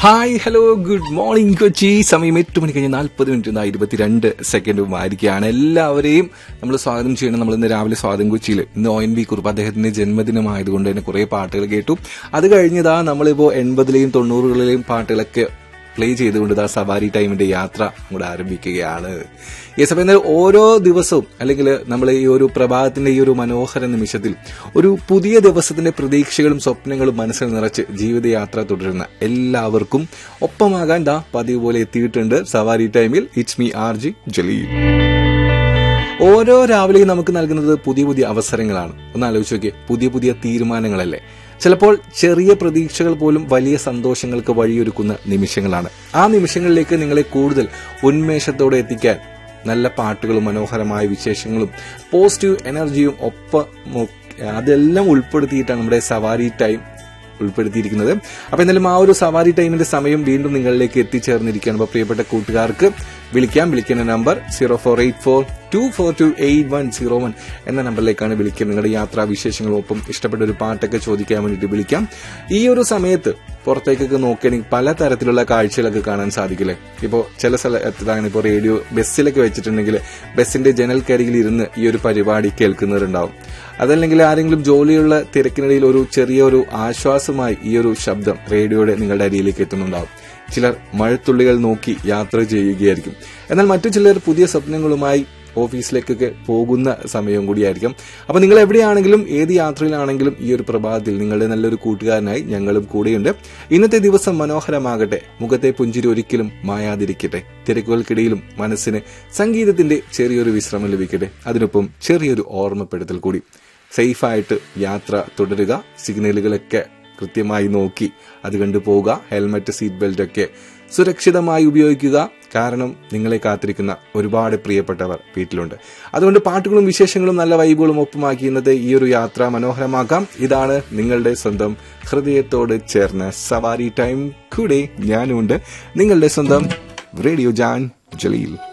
hi hello good morning Kochi സമയം എട്ട് മണി കഴിഞ്ഞ് നാൽപ്പത് മിനിറ്റ് ഇരുപത്തിരണ്ട് സെക്കൻഡും ആയിരിക്കുകയാണ് എല്ലാവരെയും നമ്മൾ സ്വാഗതം ചെയ്യണം നമ്മൾ ഇന്ന് രാവിലെ സ്വാഗതം കൊച്ചിയിൽ ഇന്ന് ഒ എൻ വി കുറുപ്പ് അദ്ദേഹത്തിന്റെ ജന്മദിനമായതുകൊണ്ട് തന്നെ കുറെ പാട്ടുകൾ കേട്ടു അത് കഴിഞ്ഞതാ നമ്മളിപ്പോ എൺപതിലെയും തൊണ്ണൂറുകളിലെയും പാട്ടുകളൊക്കെ പ്ലേ ചെയ്തുകൊണ്ട് ഇതാ സവാരി ടൈമിന്റെ യാത്ര ഇവിടെ ആരംഭിക്കുകയാണ് ഈ സമയത്ത് ഓരോ ദിവസവും അല്ലെങ്കിൽ നമ്മൾ ഈ ഒരു പ്രഭാതത്തിന്റെ ഈ ഒരു മനോഹര നിമിഷത്തിൽ ഒരു പുതിയ ദിവസത്തിന്റെ പ്രതീക്ഷകളും സ്വപ്നങ്ങളും മനസ്സിൽ നിറച്ച് ജീവിതയാത്ര തുടരുന്ന എല്ലാവർക്കും ഒപ്പമാകാൻ ദാ പതിവ് പോലെ എത്തിയിട്ടുണ്ട് സവാരി ടൈമിൽ it's me R G Jaleel ഓരോ രാവിലെയും നമുക്ക് നൽകുന്നത് പുതിയ പുതിയ അവസരങ്ങളാണ് ഒന്ന് ആലോചിച്ച് നോക്കിയേ പുതിയ പുതിയ തീരുമാനങ്ങളല്ലേ ചിലപ്പോൾ ചെറിയ പ്രതീക്ഷകൾ പോലും വലിയ സന്തോഷങ്ങൾക്ക് വഴിയൊരുക്കുന്ന നിമിഷങ്ങളാണ് ആ നിമിഷങ്ങളിലേക്ക് നിങ്ങളെ കൂടുതൽ ഉന്മേഷത്തോടെ എത്തിക്കാൻ നല്ല പാട്ടുകളും മനോഹരമായ വിശേഷങ്ങളും പോസിറ്റീവ് എനർജിയും ഒപ്പം അതെല്ലാം ഉൾപ്പെടുത്തിയിട്ടാണ് നമ്മുടെ സവാരി ടൈം ഉൾപ്പെടുത്തിയിരിക്കുന്നത് അപ്പൊ എന്തായാലും ആ ഒരു സവാരി ടൈമിന്റെ സമയം വീണ്ടും നിങ്ങളിലേക്ക് എത്തിച്ചേർന്നിരിക്കുകയാണ് അപ്പൊ പ്രിയപ്പെട്ട കൂട്ടുകാർക്ക് വിളിക്കാം വിളിക്കുന്ന number zero four eight four two four two eight one zero one എന്ന നമ്പറിലേക്കാണ് വിളിക്കുക നിങ്ങളുടെ യാത്രാ വിശേഷങ്ങളും ഒപ്പം ഇഷ്ടപ്പെട്ട ഒരു പാട്ടൊക്കെ ചോദിക്കാൻ വേണ്ടിയിട്ട് വിളിക്കാം ഈ ഒരു സമയത്ത് പുറത്തേക്കൊക്കെ നോക്കുകയാണെങ്കിൽ പല തരത്തിലുള്ള കാഴ്ചകളൊക്കെ കാണാൻ സാധിക്കില്ലേ ഇപ്പോൾ ചില സ്ഥലത്താണ് ഇപ്പോൾ റേഡിയോ ബസ്സിലൊക്കെ വെച്ചിട്ടുണ്ടെങ്കിൽ ബസ്സിന്റെ ജനൽക്കരികിൽ ഇരുന്ന് ഈ ഒരു പരിപാടി കേൾക്കുന്നവരുണ്ടാവും അതല്ലെങ്കിൽ ആരെങ്കിലും ജോലിയുള്ള തിരക്കിനിടയിൽ ഒരു ചെറിയ ഒരു ആശ്വാസമായി ഈ ഒരു ശബ്ദം റേഡിയോയുടെ നിങ്ങളുടെ അരിയിലേക്ക് എത്തുന്നുണ്ടാവും ചിലർ മഴത്തുള്ളികൾ നോക്കി യാത്ര ചെയ്യുകയായിരിക്കും എന്നാൽ മറ്റു ചിലർ പുതിയ സ്വപ്നങ്ങളുമായി ഓഫീസിലേക്കൊക്കെ പോകുന്ന സമയം കൂടിയായിരിക്കും അപ്പൊ നിങ്ങൾ എവിടെയാണെങ്കിലും ഏത് യാത്രയിലാണെങ്കിലും ഈ ഒരു പ്രഭാതത്തിൽ നിങ്ങളുടെ നല്ലൊരു കൂട്ടുകാരനായി ഞങ്ങളും കൂടെയുണ്ട് ഇന്നത്തെ ദിവസം മനോഹരമാകട്ടെ മുഖത്തെ പുഞ്ചിരി ഒരിക്കലും മായാതിരിക്കട്ടെ തിരക്കുകൾക്കിടയിലും മനസ്സിന് സംഗീതത്തിന്റെ ചെറിയൊരു വിശ്രമം ലഭിക്കട്ടെ അതിനൊപ്പം ചെറിയൊരു ഓർമ്മപ്പെടുത്തൽ കൂടി സേഫായിട്ട് യാത്ര തുടരുക സിഗ്നലുകളൊക്കെ കൃത്യമായി നോക്കി അത് കണ്ടു പോവുക ഹെൽമറ്റ് സീറ്റ് ബെൽറ്റ് ഒക്കെ സുരക്ഷിതമായി ഉപയോഗിക്കുക കാരണം നിങ്ങളെ കാത്തിരിക്കുന്ന ഒരുപാട് പ്രിയപ്പെട്ടവർ വീട്ടിലുണ്ട് അതുകൊണ്ട് പാട്ടുകളും വിശേഷങ്ങളും നല്ല വൈബുകളും ഒപ്പമാക്കി ഇന്നത്തെ ഈ ഒരു യാത്ര മനോഹരമാക്കാം ഇതാണ് നിങ്ങളുടെ സ്വന്തം ഹൃദയത്തോട് ചേർന്ന സവാരി ടൈം കൂടെ ഞാനുമുണ്ട് നിങ്ങളുടെ സ്വന്തം റേഡിയോ ജാൻ ജലീൽ